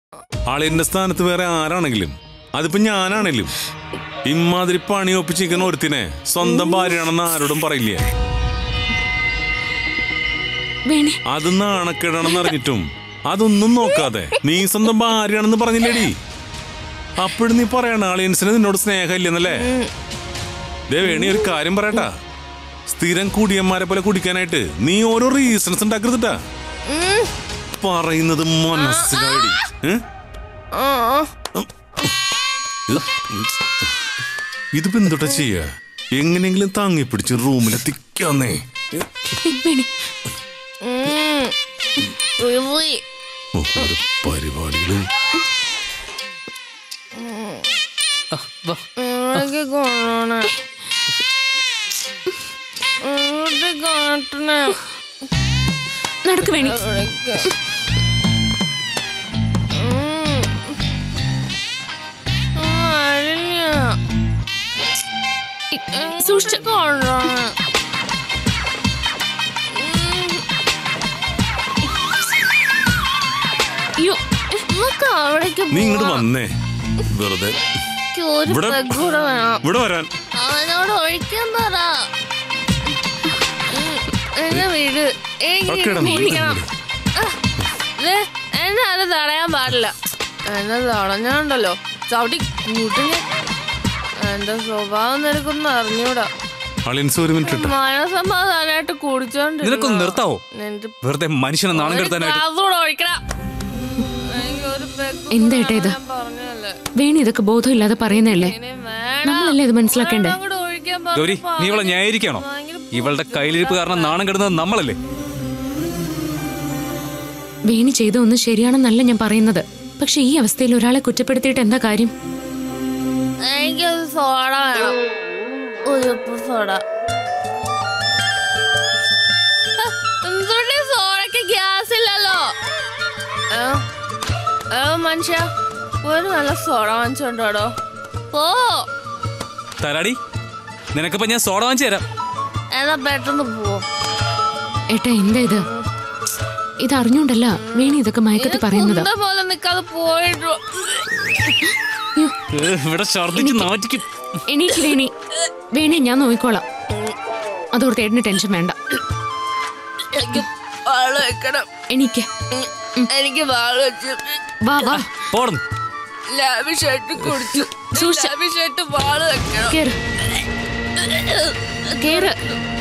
ആളിന്റെ സ്ഥാനത്ത് വേറെ ആരാണെങ്കിലും അതിപ്പോ ഞാനാണെങ്കിലും ഇമാതിരി പണി ഒപ്പിച്ചിരിക്കുന്ന ഒരുത്തിനെ സ്വന്തം ഭാര്യയാണെന്ന് ആരോടും പറയില്ല വേണി അത് നാണക്കേടാണെന്ന് അറിഞ്ഞിട്ടും അതൊന്നും നോക്കാതെ നീ സ്വന്തം ഭാര്യയാണെന്ന് പറഞ്ഞില്ലേടി അപ്പോഴും നീ പറയണ ആളിയൻസിന് നിന്നോട് സ്നേഹമില്ലെന്നല്ലേ ദേ വേണി ഒരു കാര്യം പറയട്ടാ സ്ഥിരം കുടിയന്മാരെ പോലെ കുടിക്കാനായിട്ട് നീ ഓരോ റീസൺസ് ഉണ്ടാക്കരുതട്ടാ പറയുന്നത് മനസ്സിലായി ഇതിപ്പോ എന്തുട്ടാ ചെയ്യാ എങ്ങനെയെങ്കിലും താങ്ങി പിടിച്ച് റൂമിലെത്തിക്കാന്നേ വേണി really ഓ, ഒരു പരിപാടികളും ഇവിടേക്ക് കൊണ്ടുപോണേ ഇങ്ങോട്ട് കാട്ടണേ നടക്ക് വേണി ഇവിടേക്ക് ഉം. ആ, അഴിഞ്ഞ. സൂക്ഷിച്ച് കൊണ്ടുപോണേ അയ്യോ നമുക്ക് അവിടേക്ക് നീ ഇങ്ങോട്ട് പോവാം. വന്നേ വെറുതെ എനിക്ക് ഒരു ഇവിടെ- പെഗ് കൂടെ വേണം ഇവിടെ വരാൻ അവനോട് ഒഴിക്കാൻ പറ ഉം, എന്നെ വീട് എനിക്ക് ഒക്കെ ഇടണം. പിടിക്കണം ആ, ദേ, എന്നെ അത് തടയാൻ പാടില്ല എന്നെ തടഞ്ഞുണ്ടല്ലോ ചവിട്ടി കൂട്ടിന് എന്റെ സ്വഭാവം നിനക്കൊന്നും അറിഞ്ഞൂടാ അളിയൻസ് ഒരു മിനിറ്റ് ഇട്ടോ മനസമാധാനായിട്ട് കുടിച്ചോണ്ട് നിനക്കൊന്ന് നിർത്താവോ നിന്റെ വെറുതെ മനുഷ്യനെ നാണം കെടുത്താനായിട്ട് ഗ്ലാസ് ഒഴിക്കണം എനിക്ക് ഒരു പെഗ് എന്താ ഏട്ടാ ഇത്? ഞാൻ പറഞ്ഞല്ലേ വേണി ഇതൊക്കെ ബോധമില്ലാതെ പറയുന്നതല്ലേ ഇനി വേണം നമ്മളല്ലേ ഇത് മനസ്സിലാക്കേണ്ടേ അങ്ങോട്ട് ഒഴിക്കാൻ ഗൗരി പറഞ്ഞപ്പോ നീ ഇവളെ ന്യായീകരിക്കണോ ഇവളുടെ കയ്യിലിരിപ്പ് കാരണം നാണം കെടുന്നത് നമ്മളല്ലേ വേണി ചെയ്ത ഒന്നും ശരിയാണെന്നല്ല ഞാൻ പറയുന്നത് പക്ഷെ ഈ അവസ്ഥയിൽ ഒരാളെ കുറ്റപ്പെടുത്തിയിട്ട് എന്താ കാര്യം എനിക്കൊരു സോഡ വേണം ഒരു ഉപ്പ് സോഡ ഹ, എന്തുകൊണ്ട് ഈ സോഡയ്ക്ക് ഗ്യാസ് ഇല്ലല്ലോ ഏ? ഏ, മനുഷ്യ ഒരു നല്ല സോഡ വാങ്ങിച്ചോണ്ടോടോ ഓ തരാടി നിനക്കിപ്പോ ഞാൻ സോഡ വാങ്ങിച്ചു തരാം എന്നാ പെട്ടെന്ന് പോവോ ഏട്ടാ എന്താ ഇത് ഇത് അറിഞ്ഞോണ്ടല്ല വേണി ഇതൊക്കെ മയക്കത്തി പറയുന്നതാ കുന്ത പോലെ നിക്കാതെ പോയിട്ടോ അയ്യോ ഏ, ഇവിടെ ഛർദിച്ച് നാറ്റിക്കും എണീക്ക് വേണി വേണി ഞാൻ നോക്കിക്കോളാം അതോർത്ത് ഏട്ടന് ടെൻഷൻ വേണ്ട എനിക്ക് വാള് വെക്കണം എണീക്ക് എനിക്ക് വാള് വെച്ച് വാ വാ പോടുന്നു ലാവിഷായിട്ട് കുടിച്ചു സൂക്ഷിച്ച്. ലാവിഷായിട്ട് വാള് വെക്കണം കേറ് കേറ്